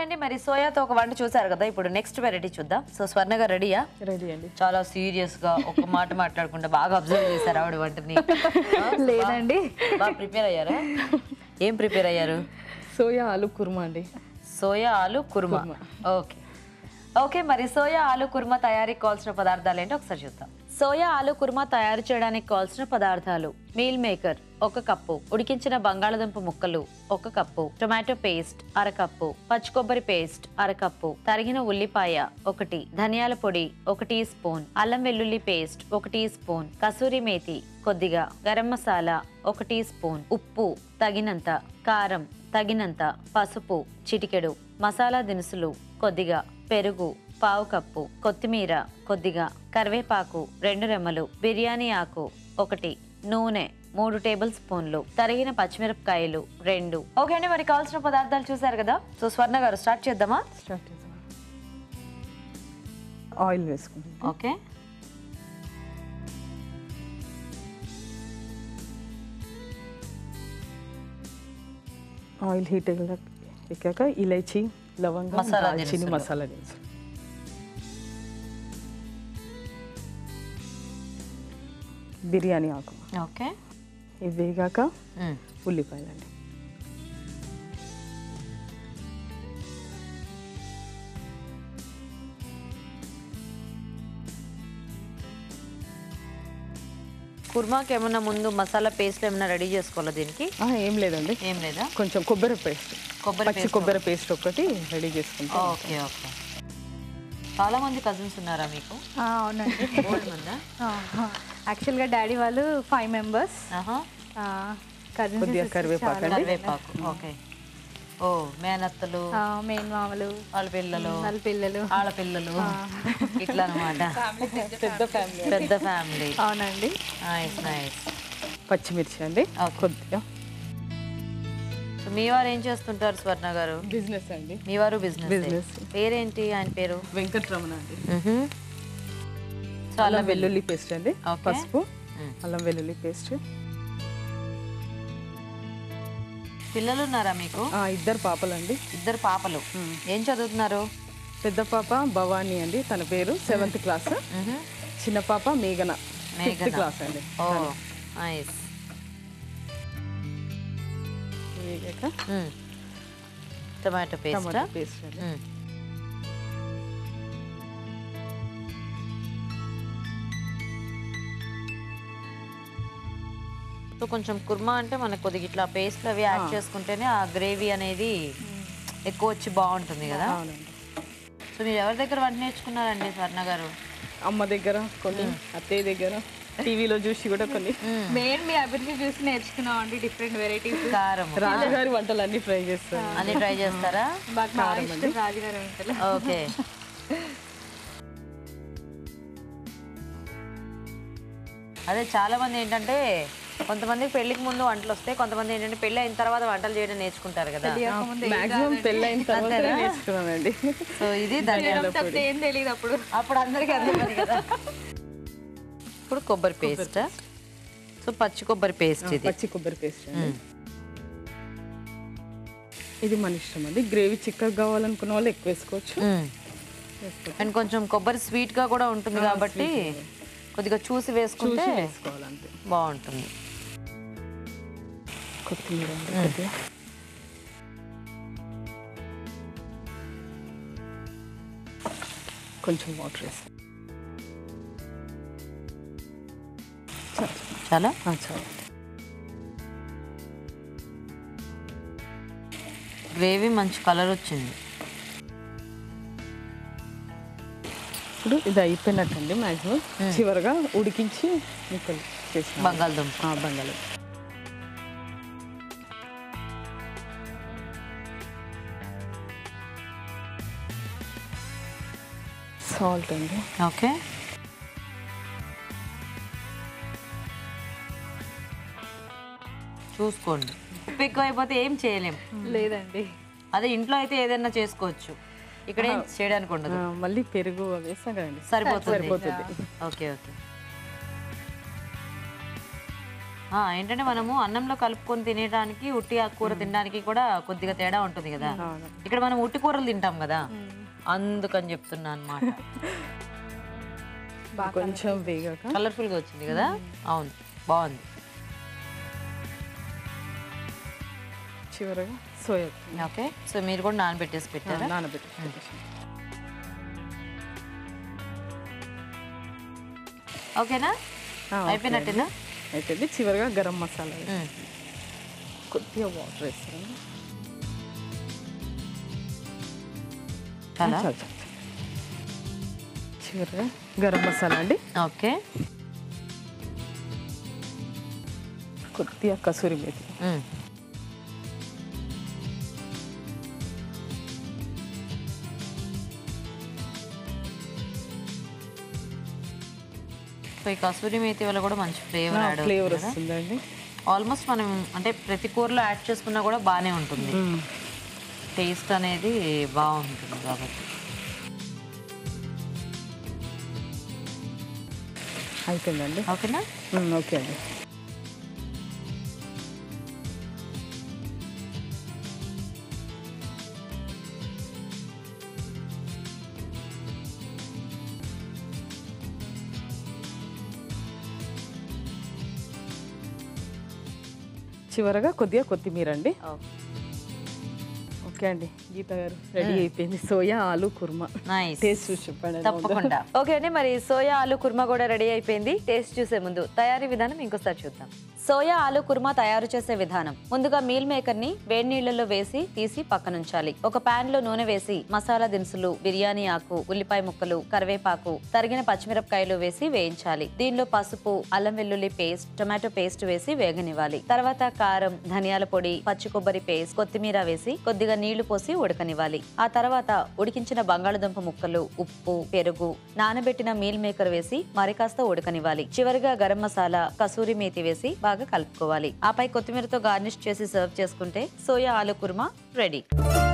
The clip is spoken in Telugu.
అండి మరి సోయాతో ఒక వంట చూసారు కదా ఇప్పుడు నెక్స్ట్ వెరైటీ చూద్దాం సో స్వర్ణ గారు రెడీయా రెడీ అండి చాలా సీరియస్ గా ఒక మాట మాట్లాడకుండా బాగా అబ్జర్వ్ చేశారు ఆవిడ వంటని లేదండి బాగా ప్రిపేర్ అయ్యారా ఏం ప్రిపేర్ అయ్యారు సోయా ఆలు కుర్మా అండి సోయా ఆలు కుర్మా ఓకే ఓకే మరి సోయా ఆలు కుర్మా తయారీకి కావాల్సిన పదార్థాలు ఏంటో ఒకసారి చూద్దాం సోయా ఆలు కుర్మా తయారు చేయడానికి కావాల్సిన పదార్థాలు మీల్ మేకర్ ఒక కప్పు ఉడికించిన బంగాళదుంప ముక్కలు ఒక కప్పు టొమాటో పేస్ట్ అరకప్పు పచ్చి కొబ్బరి పేస్ట్ అరకప్పు తరిగిన ఉల్లిపాయ ఒకటి ధనియాల పొడి ఒక టీ స్పూన్ అల్లం వెల్లుల్లి పేస్ట్ ఒక టీ స్పూన్ కసూరి మేతి కొద్దిగా గరం మసాలా ఒక టీ స్పూన్ ఉప్పు తగినంత కారం తగినంత పసుపు చిటికెడు మసాలా దినుసులు కొద్దిగా పెరుగు పావు కప్పు కొత్తిమీర కొద్దిగా కరివేపాకు రెండు రెమ్మలు బిర్యానీ ఆకు ఒకటి నూనె మూడు టేబుల్ స్పూన్లు తరిగిన పచ్చిమిరపకాయలు రెండు ఓకే అండి మరి కావాల్సిన పదార్థాలు చూసారు కదా సో స్వర్ణ గారు స్టార్ట్ చేద్దామా స్టార్ట్ చేద్దాం ఆయిల్ వేసుకుంటాం ఓకే ఆయిల్ హీట్ ఎక్కాక ఇలైచి లవంగం మసాలా దాల్చిని దినుసులు. మసాలా దినుసులు బిర్యానీ ఆకు ఓకే ఇవి వేగాక ఉల్లిపాయలండి కుర్మాకి ఏమన్నా ముందు మసాలా పేస్ట్ ఏమన్నా రెడీ చేసుకోవాలా దీనికి ఆ, ఏం లేదండి ఏం లేదా కొంచెం కొబ్బరి పేస్ట్ కొబ్బరి పచ్చి కొబ్బరి పేస్ట్ ఒకటి రెడీ చేసుకుంటాం ఓకే ఓకే చాలా మంది కజిన్స్ ఉన్నారా మీకు ఆ, అవునండి ఓల్డ్ మందా యాక్చువల్గా డాడీ వాళ్ళు ఫైవ్ మెంబర్స్ ఆహా కొద్దిగా కజిన్స్ కరివేపాకు అండి కరివేపాకు ఓకే ఓ మేనత్తలు మెయిన్ మామలు వాళ్ళ పిల్లలు వాళ్ళ పిల్లలు వాళ్ళ పిల్లలు ఇట్లా అనమాట పెద్ద ఫ్యామిలీ పెద్ద ఫ్యామిలీ అవునండి నైస్ నైస్ పచ్చిమిర్చి అండి Okay. కొద్దిగా సో మీ వారు ఏం చేస్తుంటారు స్వర్ణ గారు బిజినెస్ అండి మీ వారు బిజినెస్ Business. పేరేంటి ఆయన పేరు వెంకటరమణ అండి సో అలా అల్లం వెల్లుల్లి పేస్ట్ అండి Okay. పసుపు మ్మ్. అల్లం వెల్లుల్లి పేస్ట్ పిల్లలు ఉన్నారా మీకు ఆ, ఇద్దరు పాపలండి ఇద్దరు పాపలు ఏం చదువుతున్నారు పెద్ద పాప భవానీ అండి తన పేరు సెవెంత్ క్లాస్ మ్హూ. చిన్న పాప మేఘన ఫిఫ్త్ మేఘన. క్లాస్ అండి ఓ నైస్ వేగాక టమాటో పేస్ట్ టమాటా పేస్ట్ అండి సో కొంచెం కుర్మా అంటే మనకు కొద్దిగా ఇట్లా పేస్ట్ అవి యాడ్ చేసుకుంటేనే ఆ గ్రేవీ అనేది ఎక్కువ వచ్చి బాగుంటుంది కదా అవునండి సో మీరు ఎవరి దగ్గర వంట నేర్చుకున్నారండి స్వర్ణ గారు అమ్మ దగ్గర కొన్ని అత్తయ్య దగ్గర టీవీలో చూసి కూడా కొన్ని మెయిన్ మీ అభిరుచి చూసి నేర్చుకున్నాం అండి డిఫరెంట్ వెరైటీస్ కారం రాజుగారి వంటలు అన్ని ట్రై చేస్తాను అన్ని ట్రై చేస్తారా మాకు బాగా ఇష్టం రాజుగారి వంటలు ఓకే అదే చాలా మంది ఏంటంటే కొంతమంది పెళ్లికి ముందు వంటలు వస్తాయి కొంతమంది ఏంటంటే పెళ్లి అయిన తర్వాత వంటలు చేయడం నేర్చుకుంటారు కదా మాక్సిమం పెళ్ళైన తర్వాత నేర్చుకున్నానండి సో ఇది ధనియాల తప్పితే ఏం తెలియదు అప్పుడు అప్పుడు అందరికీ అర్థమైంది కదా ఇప్పుడు కొబ్బరి పేస్ట్ సో పచ్చి కొబ్బరి పేస్ట్ ఇది పచ్చి కొబ్బరి పేస్ట్ అండి ఇది మన ఇష్టం అండి గ్రేవీ చిక్కగా కావాలనుకున్న వాళ్ళు ఎక్కువ వేసుకోవచ్చు అండ్ కొంచెం కొబ్బరి స్వీట్ గా కూడా ఉంటుంది కాబట్టి కొద్దిగా చూసి వేసుకుంటే చూసి వేసుకోవాలంతే బాగుంటుంది కొత్తిమీర అండి కొద్దిగా కొంచెం వాటర్ వేసి చాలా చాలు గ్రేవీ మంచి కలర్ వచ్చింది ఇప్పుడు ఇది అయిపోయినట్టండి మ్యాక్సిమం చివరగా ఉడికించి ముక్కలు చేసిన బంగాళదుంప బంగాళం సాల్ట్ అండి ఓకే చూసుకోండి ఉప్పు ఎక్కువ అయిపోతే ఏం చేయలేం లేదండి అదే ఇంట్లో అయితే ఏదైనా చేసుకోవచ్చు ఇక్కడ ఏం చేయడానికి ఉండదు ఆ, మళ్ళీ పెరుగు అవి వేస్తాం కదండి సరిపోతుంది సరిపోతుంది ఓకే ఓకే ఆ, ఏంటంటే మనము అన్నంలో కలుపుకొని తినడానికి ఉట్టి ఆ కూర తినడానికి కూడా కొద్దిగా తేడా ఉంటుంది కదా అవును. ఇక్కడ మనం ఉట్టి కూరలు తింటాం కదా అందుకని చెప్తున్నా అనమాట కొంచెం వేగాక కలర్ఫుల్ గా వచ్చింది కదా అవును బాగుంది చివరగా సోయా ఓకే సో మీరు కూడా నానబెట్టేసి పెట్టారా నానబెట్టి ఓకేనా అయిపోయినట్టేనా అయిపోయింది చివరిగా గరం మసాలా వేసి ఉమ్. కొద్దిగా వాటర్ వేస్తాను చాలా చాలు చాలు చాలు. చివరిగా గరం మసాలా అండి ఓకే కొద్దిగా కసూరి మేతి ఉమ్. సో ఈ కసూరి మేతి వల్ల కూడా మంచి ఫ్లేవర్ యాడ్ ఫ్లేవర్ వస్తుందండి ఆల్మోస్ట్ మనం అంటే ప్రతి కూరలో యాడ్ చేసుకున్నా కూడా బాగానే ఉంటుంది టేస్ట్ అనేది బాగుంటుంది కాబట్టి అయిపోయిందండి ఓకేనా ఉమ్, ఓకే అండి చివరగా కొద్దిగా కొత్తిమీర అండి ఓకే అండి గీత గారు రెడీ అయిపోయింది సోయా ఆలు కుర్మా నైస్ టేస్ట్ చూసి చెప్పండి ఎలా ఉందో. తప్పకుండా ఓకే అండి మరి సోయా ఆలు కుర్మా కూడా రెడీ అయిపోయింది టేస్ట్ చూసే ముందు తయారీ విధానం ఇంకోసారి చూద్దాం సోయా ఆలు కుర్మా తయారు చేసే విధానం ముందుగా మీల్ మేకర్ ని వేడి నీళ్లలో వేసి తీసి పక్కనుంచాలి ఒక పాన్ లో నూనె వేసి మసాలా దినుసులు బిర్యానీ ఆకు ఉల్లిపాయ ముక్కలు కరివేపాకు తరిగిన పచ్చిమిరపకాయలు వేసి వేయించాలి దీనిలో పసుపు అల్లం వెల్లుల్లి పేస్ట్ టొమాటో పేస్ట్ వేసి వేగనివ్వాలి తర్వాత కారం ధనియాల పొడి పచ్చి కొబ్బరి పేస్ట్ కొత్తిమీర వేసి కొద్దిగా నీళ్లు పోసి ఉడకనివ్వాలి ఆ తర్వాత ఉడికించిన బంగాళదుంప ముక్కలు ఉప్పు పెరుగు నానబెట్టిన మీల్ మేకర్ వేసి మరి కాస్త ఉడకనివ్వాలి చివరిగా గరం మసాలా కసూరి మేతి వేసి బాగా కలుపుకోవాలి ఆపై కొత్తిమీరతో గార్నిష్ చేసి సర్వ్ చేసుకుంటే సోయా ఆలు కుర్మా రెడీ